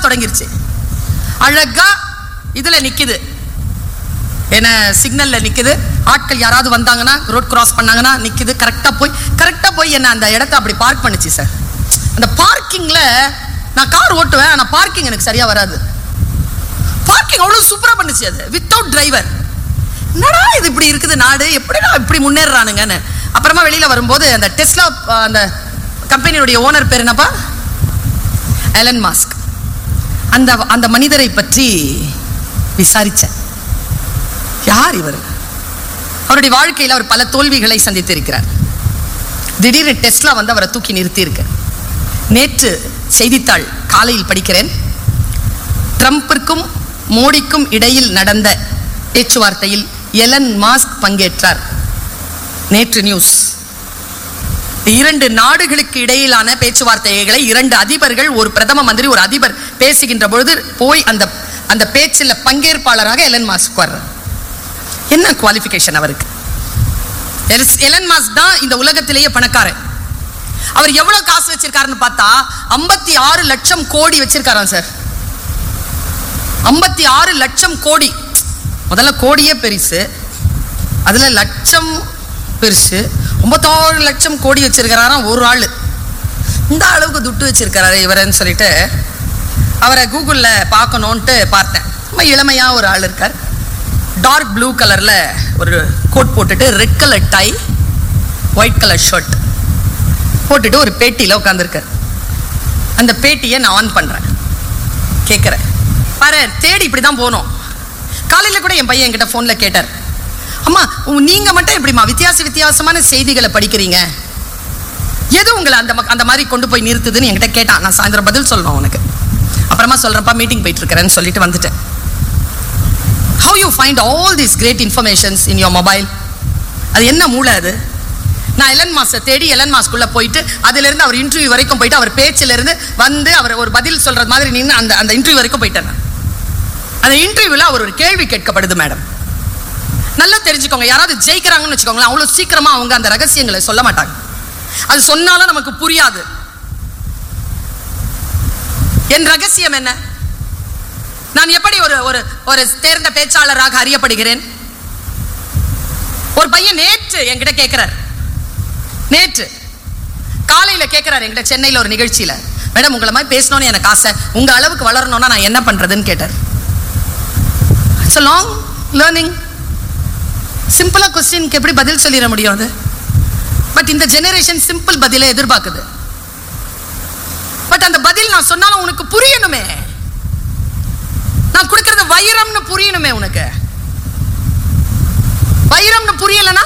தொடங்கிருச்சு அழகா இதுல நிக்குது என்ன சிக்னல்ல நிக்குது ஆட்கள் யாராவது வந்தாங்கன்னா ரோட் கிராஸ் பண்ணாங்கன்னா நிக்குது கரெக்டா போய் கரெக்டா போய் என்ன அந்த இடத்த அப்படி பார்க் பண்ணுச்சு சார் அந்த பார்க்கிங்ல நான் கார் ஓட்டுவேன் ஆனா பார்க்கிங் எனக்கு சரியா வராது பார்க்கிங் அவ்வளவு சூப்பரா பண்ணுச்சு அது வித்தவுட் டிரைவர் என்னடா இது இப்படி இருக்குது நாடு எப்படிடா இப்படி முன்னேறானுங்கன்னு அப்புறமா வெளியில வரும்போது அந்த டெஸ்லா அந்த கம்பெனியுடைய ஓனர் பேர் என்னப்பா எலன் மாஸ்க் அந்த அந்த மனிதரை பற்றி விசாரிச்சேன் யார் இவர் அவருடைய வாழ்க்கையில் அவர் பல தோல்விகளை சந்தித்திருக்கிறார் திடீர்னு டெஸ்லா வந்து அவரை தூக்கி நிறுத்தி இருக்கு நேற்று செய்தித்தாள் காலையில் படிக்கிறேன் ட்ரம்பிற்கும் மோடிக்கும் இடையில் நடந்த பேச்சுவார்த்தையில் எலன் மாஸ்க் பங்கேற்றார் நேற்று நியூஸ் இரண்டு நாடுகளுக்கு இடையிலான பேச்சுவார்த்தைகளை இரண்டு அதிபர்கள் ஒரு பிரதம மந்திரி ஒரு அதிபர் பேசுகின்ற பொழுது போய் அந்த அந்த பேச்சில் பங்கேற்பாளராக எலன் மாஸ்க் வர்றார் என்ன குவாலிஃபிகேஷன் அவருக்கு எலிஸ்- எலன் மாஸ்க் தான் இந்த உலகத்திலேயே பணக்காரன் அவர் எவ்வளவு காசு வச்சிருக்காருன்னு பார்த்தா ஐம்பத்தி ஆறு லட்சம் கோடி வச்சிருக்காராம் சார் ஐம்பத்தி ஆறு லட்சம் கோடி முதல்ல கோடியே பெருசு அதுல லட்சம் பெருசு ஐம்பத்தாறு லட்சம் கோடி வச்சிருக்கிறாராம் ஒரு ஆள் இந்த அளவுக்கு துட்டு வச்சிருக்கிறாரு இவரன்னு சொல்லிட்டு அவரை கூகுளில் பார்க்கணுன்ட்டு பார்த்தேன் ரொம்ப இளமையா ஒரு ஆள் இருக்கார் டார்க் ப்ளூ கலர்ல ஒரு கோட் போட்டுட்டு red colour tie white colour shirt போட்டுட்டு ஒரு பேட்டியில் உட்காந்துருக்கார் அந்த பேட்டியை நான் ஆன் பண்றேன் கேட்குறேன் பாரு தேடி இப்படி தான் போனோம் காலையில் கூட என் பையன் என்கிட்ட ஃபோனில் கேட்டார் அம்மா உ- நீங்க மட்டும் எப்படிம்மா வித்தியாச வித்தியாசமான செய்திகளை படிக்கிறீங்க எது உங்களை அந்த ம- அந்த மாதிரி கொண்டு போய் நிறுத்துதுன்னு என்கிட்ட கேட்டான் நான் சாயந்தரம் பதில் சொல்லணும் உனக்கு அப்புறமா சொல்றேன்ப்பா மீட்டிங் போயிட்டு இருக்கிறேன்னு சொல்லிட்டு வந்துட்டேன் how you find all these great informations in your mobile அது என்ன மூளை அது நான் எலன் மாஸை தேடி எலன் மாஸ்க்குள்ள போயிட்டு அதுல இருந்து அவர் இன்டர்வியூ வரைக்கும் போயிட்டு அவர் பேச்சில இருந்து வந்து அவர் ஒரு பதில் சொல்றது மாதிரி நின்று அந்த அந்த இன்டர்வியூ வரைக்கும் போயிட்டேன் நான். அந்த இன்டர்வியூல அவர் ஒரு கேள்வி கேட்கப்படுது மேடம் நல்லா தெரிஞ்சுக்கோங்க யாராவது ஜெயிக்கிறாங்கன்னு வச்சுக்கோங்களேன் அவ்வளோ சீக்கிரமா அவங்க அந்த ரகசியங்களை சொல்ல மாட்டாங்க அது சொன்னாலும் நமக்கு புரியாது என் ரகசியம் என்ன நான் எப்படி ஒரு ஒரு ஒரு தேர்ந்த பேச்சாளராக அறியப்படுகிறேன் ஒரு பையன் நேற்று என்கிட்ட கேட்கிறார் நேற்று காலையில கேட்கிறார் என்கிட்ட சென்னையில ஒரு நிகழ்ச்சியில மேடம் உங்களை மாதிரி பேசணும்னு எனக்கு ஆசை உங்க அளவுக்கு வளரணும்னா நான் என்ன பண்றதுன்னு கேட்டார் இட்ஸ் a லாங் லேர்னிங் சிம்பிளா கொஸ்டினுக்கு எப்படி பதில் சொல்லிட முடியும் அது பட் இந்த ஜெனரேஷன் சிம்பிள் பதிலை எதிர்பார்க்குது பட் அந்த பதில் நான் சொன்னாலும் உனக்கு புரியணுமே நான் கொடுக்கறது வைரம்னு புரியணுமே உனக்கு வைரம்னு புரியலனா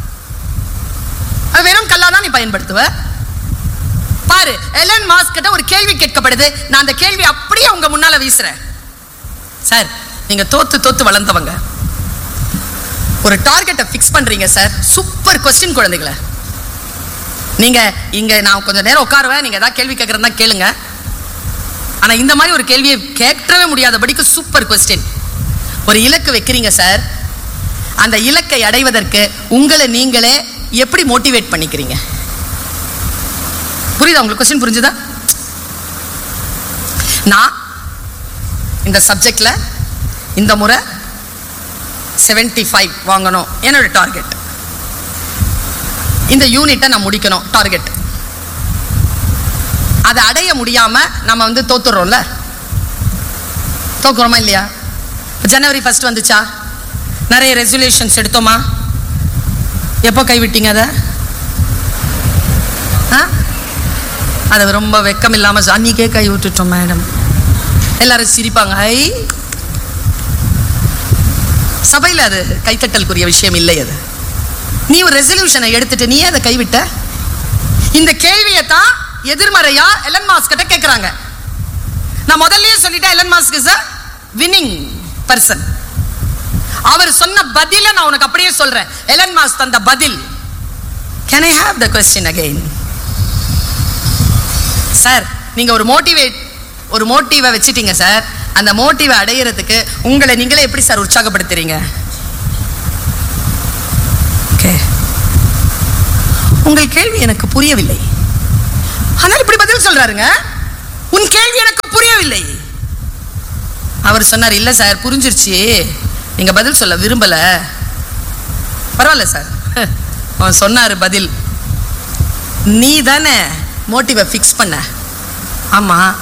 அது வெறும் கல்லா தான் நீ பயன்படுத்துவ பாரு எலன் மாஸ்க் கிட்ட ஒரு கேள்வி கேட்கப்படுது நான் அந்த கேள்வி அப்படியே உங்க முன்னால வீசுறேன் சார் நீங்க தோத்து தோத்து வளர்ந்தவங்க ஒரு டார்கெட்டை ஃபிக்ஸ் பண்றீங்க சார் சூப்பர் கொஸ்டின் குழந்தைகளை நீங்க இங்க நான் கொஞ்சம் நேரம் உட்காருவேன் நீங்க ஏதாவது கேள்வி கேட்கறதா கேளுங்க ஆனா இந்த மாதிரி ஒரு கேள்வியை கேட்கவே முடியாதபடிக்கு சூப்பர் கொஸ்டின் ஒரு இலக்கு வைக்கிறீங்க சார் அந்த இலக்கை அடைவதற்கு உங்களை நீங்களே எப்படி மோட்டிவேட் பண்ணிக்கிறீங்க புரியுதா உங்களுக்கு கொஸ்டின் புரிஞ்சுதா நான் இந்த சப்ஜெக்ட்ல இந்த முறை 75 ஃபைவ் வாங்கணும் என்னோட டார்கெட் இந்த யூனிட்டை நான் முடிக்கணும் டார்கெட் அதை அடைய முடியாம நம்ம வந்து தோத்துறோம்ல தோக்குறோமா இல்லையா ஜனவரி ஃபர்ஸ்ட் வந்துச்சா நிறைய ரெசல்யூஷன்ஸ் எடுத்தோமா எப்போ கைவிட்டீங்க அதை ஆ அது ரொம்ப வெக்கம் இல்லாம அன்னிக்கே கை விட்டுட்டோம் மேடம் எல்லாரும் சிரிப்பாங்க ஐ சபையில் அது கைத்தட்டலுக்குரிய விஷயம் இல்லை அது நீ ஒரு ரெசல்யூஷனை எடுத்துட்டு நீ அதை கைவிட்ட இந்த கேள்வியை தான் எதிர்மறையா எலன் மாஸ்க் கிட்ட கேட்குறாங்க நான் முதல்லயே சொல்லிட்டேன் Elon Musk is a winning person அவர் சொன்ன பதில நான் உனக்கு அப்படியே சொல்றேன் எலன் மாஸ்க் தந்த பதில் can I have the question again sir நீங்க ஒரு மோட்டிவேட் ஒரு மோட்டிவை வச்சிட்டீங்க சார் அந்த மோட்டிவை அடையிறதுக்கு உங்களை நீங்களே எப்படி சார் உற்சாகப்படுத்துறீங்க ஓகே உங்கள் கேள்வி எனக்கு புரியவில்லை ஆனால் இப்படி பதில் சொல்றாருங்க உன் கேள்வி எனக்கு புரியவில்லை அவர் சொன்னார் இல்லை சார் புரிஞ்சிருச்சு நீங்கள் பதில் சொல்ல விரும்பல பரவாயில்ல சார் அவன் சொன்னார் பதில் நீ தானே மோட்டிவை ஃபிக்ஸ் பண்ண ஆமாம்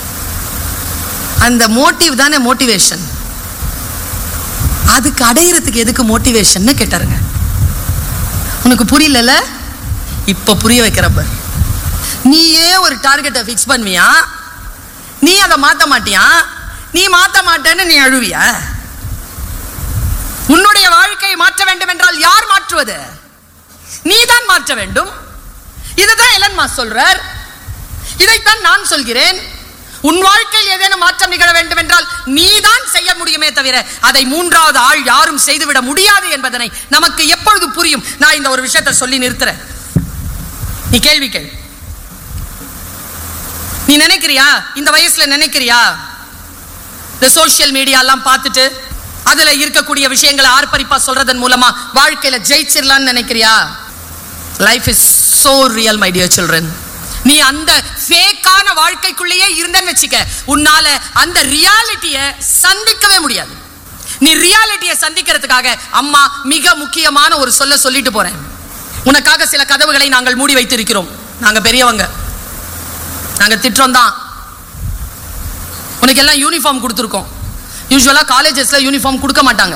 அந்த மோட்டிவ் தானே மோட்டிவேஷன் அதுக்கு அடையிறதுக்கு எதுக்கு மோட்டிவேஷன்னு கேட்டாருங்க உனக்கு புரியலல இப்போ புரிய வைக்கிறப்ப நீயே ஒரு டார்கெட்டை ஃபிக்ஸ் பண்ணுவியா நீ அதை மாற்ற மாட்டியா நீ மாற்ற மாட்டேன்னு நீ அழுவியா உன்னுடைய வாழ்க்கையை மாற்ற வேண்டும் என்றால் யார் மாற்றுவது நீதான் மாற்ற வேண்டும் இதுதான் எலன் மாஸ் சொல்றார் இதைத்தான் நான் சொல்கிறேன் உன் வாழ்க்கையில் ஏதேனும் மாற்றம் நிகழ வேண்டும் என்றால் நீதான் செய்ய முடியுமே தவிர அதை மூன்றாவது ஆள் யாரும் செய்துவிட முடியாது என்பதனை நமக்கு எப்பொழுது புரியும் நான் இந்த ஒரு விஷயத்தை சொல்லி நிறுத்துறேன் நீ கேள்வி கேள் நீ நினைக்கிறியா இந்த வயசுல நினைக்கிறியா இந்த சோஷியல் மீடியா எல்லாம் பார்த்துட்டு அதுல இருக்கக்கூடிய விஷயங்களை ஆர்ப்பரிப்பா சொல்றதன் மூலமா வாழ்க்கையில ஜெயிச்சிடலாம்னு நினைக்கிறியா life is so real my dear children நீ அந்த ஃபேக்கான வாழ்க்கைக்குள்ளேயே இருந்தேன்னு வச்சுக்க உன்னால அந்த ரியாலிட்டியை சந்திக்கவே முடியாது நீ ரியாலிட்டியை சந்திக்கிறதுக்காக அம்மா மிக முக்கியமான ஒரு சொல்ல சொல்லிட்டு போறேன் உனக்காக சில கதவுகளை நாங்கள் மூடி வைத்திருக்கிறோம் நாங்க பெரியவங்க நாங்க திட்டம் தான் உனக்கு எல்லாம் யூனிஃபார்ம் கொடுத்துருக்கோம் யூஸ்வலாக காலேஜஸ்ல யூனிஃபார்ம் கொடுக்க மாட்டாங்க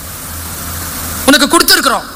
உனக்கு கொடுத்துருக்குறோம்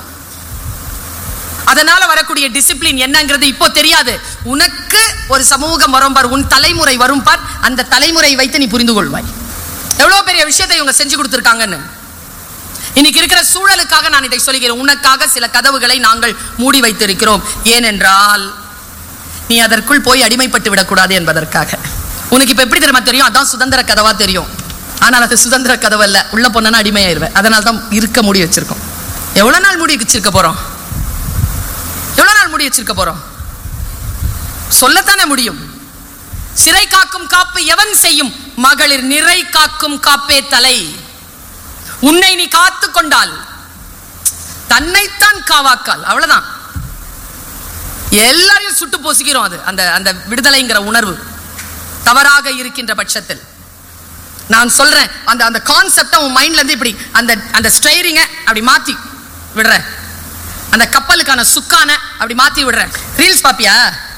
அதனால வரக்கூடிய டிசிப்ளின் என்னங்கிறது இப்போ தெரியாது உனக்கு ஒரு சமூகம் வரும் பார் உன் தலைமுறை வரும் பார் அந்த தலைமுறை வைத்து நீ புரிந்து கொள்வாய் எவ்வளவு பெரிய விஷயத்தை இவங்க செஞ்சு கொடுத்துருக்காங்கன்னு இன்னைக்கு இருக்கிற சூழலுக்காக நான் இதை சொல்கிறேன் உனக்காக சில கதவுகளை நாங்கள் மூடி வைத்திருக்கிறோம் ஏனென்றால் நீ அதற்குள் போய் அடிமைப்பட்டு விடக்கூடாது என்பதற்காக உனக்கு இப்ப எப்படி தெரியுமா தெரியும் அதான் சுதந்திர கதவா தெரியும் ஆனால் அது சுதந்திர கதவு அல்ல உள்ள போனா அடிமையாயிருவேன் அதனால தான் இருக்க மூடி வச்சிருக்கோம் எவ்வளவு நாள் மூடி வச்சிருக்க போறோம் எவ்வளவு நாள் மூடி வச்சிருக்க போறோம் சொல்லத்தானே முடியும் சிறை காக்கும் காப்பு எவன் செய்யும் மகளிர் நிறை காக்கும் காப்பே தலை உன்னை நீ காத்து கொண்டால் தன்னைத்தான் காவாக்கால் அவ்வளவுதான் எல்லாரையும் சுட்டு பொசுக்கிறோம் அது அந்த அந்த விடுதலைங்கிற உணர்வு தவறாக இருக்கின்ற பட்சத்தில் நான் சொல்றேன் அந்த அந்த கான்செப்டை உன் மைண்ட்ல இருந்து இப்படி அந்த அந்த ஸ்ட்ரைரிங்க அப்படி மாத்தி விடுறேன் அந்த கப்பலுக்கான சுக்கான அப்படி மாத்தி விடுறேன் ரீல்ஸ் பாப்பியா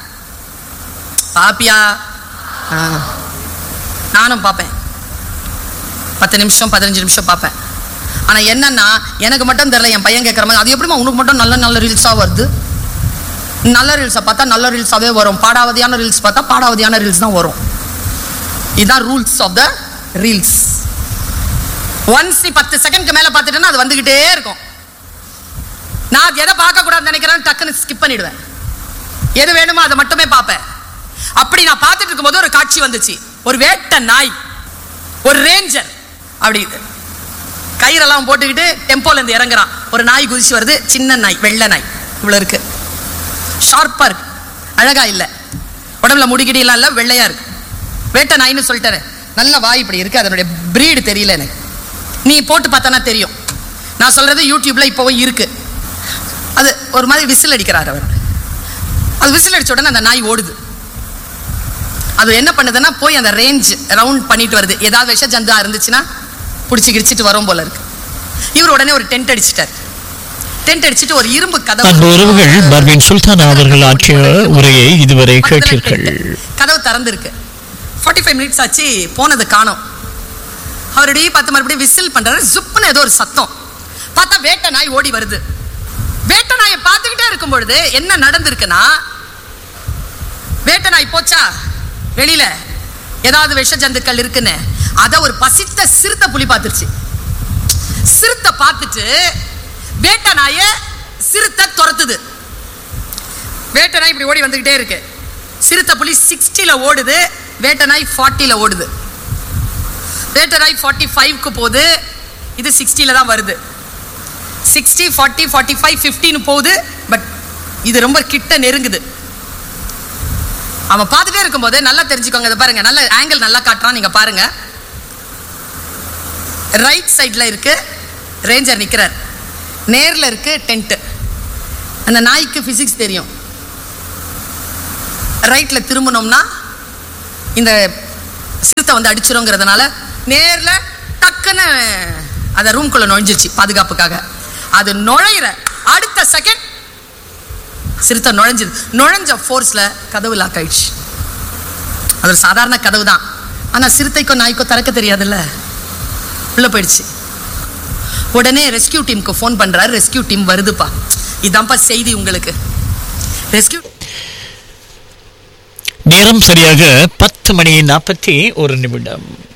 பாப்பியா ஆ. நானும் பார்ப்பேன் பத்து நிமிஷம் பதினஞ்சு நிமிஷம் பார்ப்பேன் ஆனா என்னன்னா எனக்கு மட்டும் தெரியல என் பையன் கேட்குற மாதிரி அது எப்படிமா உனக்கு மட்டும் நல்ல நல்ல ரீல்ஸாக வருது நல்ல ரீல்ஸை பார்த்தா நல்ல ரீல்ஸாகவே வரும் பாடாவதியான ரீல்ஸ் பார்த்தா பாடாவதியான ரீல்ஸ் தான் வரும் இதுதான் rules of the reels once நீ பத்து செகண்ட்க்கு மேலே பார்த்துட்டேன்னா அது வந்துக்கிட்டே இருக்கும் நான் அது எதை பார்க்கக்கூடாதுன்னு நினைக்கிறேன் டக்குன்னு ஸ்கிப் பண்ணிடுவேன் எது வேணுமோ அதை மட்டுமே பார்ப்பேன் அப்படி நான் பார்த்துட்டு இருக்கும்போது ஒரு காட்சி வந்துச்சு ஒரு வேட்டை நாய் ஒரு ரேஞ்சர் அப்படி கயிறெல்லாம் போட்டுக்கிட்டு டெம்போல இருந்து இறங்குறான் ஒரு நாய் குதிச்சு வருது சின்ன நாய் வெள்ளை நாய் இவ்வளோ இருக்கு ஷார்ப்பா இருக்கு அழகா இல்லை உடம்புல முடிக்கிடியெல்லாம் இல்லை வெள்ளையா இருக்கு வேட்டை நாய்னு சொல்லிட்டாரு நல்ல வாய் இப்படி இருக்கு அதனுடைய பிரீடு தெரியல எனக்கு நீ போட்டு பார்த்தானா தெரியும் நான் சொல்றது யூடியூப்ல இப்போவும் இருக்கு அது ஒரு மாதிரி விசில் அடிக்கிறார் அவர் அது விசில் அடிச்ச உடனே அந்த நாய் ஓடுது அது என்ன பண்ணுதுன்னா போய் அந்த ரேஞ்ச் ரவுண்ட் பண்ணிட்டு வருது ஏதாவது விஷ ஜந்தா இருந்துச்சுன்னா பிடிச்சி கிடிச்சிட்டு வரும் போல இருக்கு இவர் உடனே ஒரு டென்ட் அடிச்சிட்டார் டென்ட் அடிச்சிட்டு ஒரு இரும்பு அன்பு கதவு உறவுகள் பர்வீன் சுல்தான் அவர்கள் ஆற்றிய உரையை இதுவரை கேட்டீர்கள் கதவு திறந்திருக்கு ஃபார்ட்டி ஃபைவ் மினிட்ஸ் ஆச்சு போனது காணோம் அவருடைய பார்த்து மறுபடியும் விசில் பண்றாரு ஜுப்புன்னு ஏதோ ஒரு சத்தம் பார்த்தா வேட்டை நாய் ஓடி வருது வேட்டை நாயை பார்த்துக்கிட்டே இருக்கும் பொழுது என்ன நடந்திருக்குன்னா வேட்டை நாய் போச்சா வெளியில ஏதாவது விஷ ஜந்துக்கள் இருக்குன்னு அதை ஒரு பசித்த சிறுத்தை புலி பார்த்துருச்சு சிறுத்தை பார்த்துட்டு வேட்டை நாயை சிறுத்தை துரத்துது வேட்டை நாய் இப்படி ஓடி வந்துகிட்டே இருக்கு சிறுத்தை புலி சிக்ஸ்டியில் ஓடுது வேட்டை நாய் ஃபார்ட்டியில் ஓடுது வேட்டை நாய் ஃபார்ட்டி ஃபைவ்க்கு போகுது இது சிக்ஸ்டியில் தான் வருது சிக்ஸ்டி ஃபார்ட்டி ஃபார்ட்டி ஃபைவ் ஃபிஃப்டின்னு போகுது பட் இது ரொம்ப கிட்ட நெருங்குது அவன் பார்த்துட்டே இருக்கும்போது நல்லா தெரிஞ்சுக்கோங்க இதை பாருங்க நல்ல ஆங்கிள் நல்லா காட்டுறான் நீங்க பாருங்க ரைட் சைடில் இருக்கு ரேஞ்சர் நிற்கிறார் நேரில் இருக்கு டென்ட்டு அந்த நாய்க்கு ஃபிசிக்ஸ் தெரியும் ரைட்டில் திரும்பினோம்னா இந்த சிறுத்தை வந்து அடிச்சிருங்கிறதுனால நேர்ல டக்குன்னு அந்த ரூம்குள்ள நுழைஞ்சிச்சு பாதுகாப்புக்காக அது நுழையிற அடுத்த செகண்ட் சிறுத்தை நுழைஞ்சது நுழைஞ்ச ஃபோர்ஸ்ல கதவு லாக் ஆயிடுச்சு அது ஒரு சாதாரண கதவு தான் ஆனா சிறுத்தைக்கோ நாய்க்கோ திறக்க தெரியாதுல்ல உள்ள போயிடுச்சு உடனே ரெஸ்கியூ டீமுக்கு ஃபோன் பண்றாரு ரெஸ்கியூ டீம் வருதுப்பா இதான்ப்பா செய்தி உங்களுக்கு ரெஸ்கியூ நேரம் சரியாக பத்து மணி நாற்பத்தி ஒரு நிமிடம்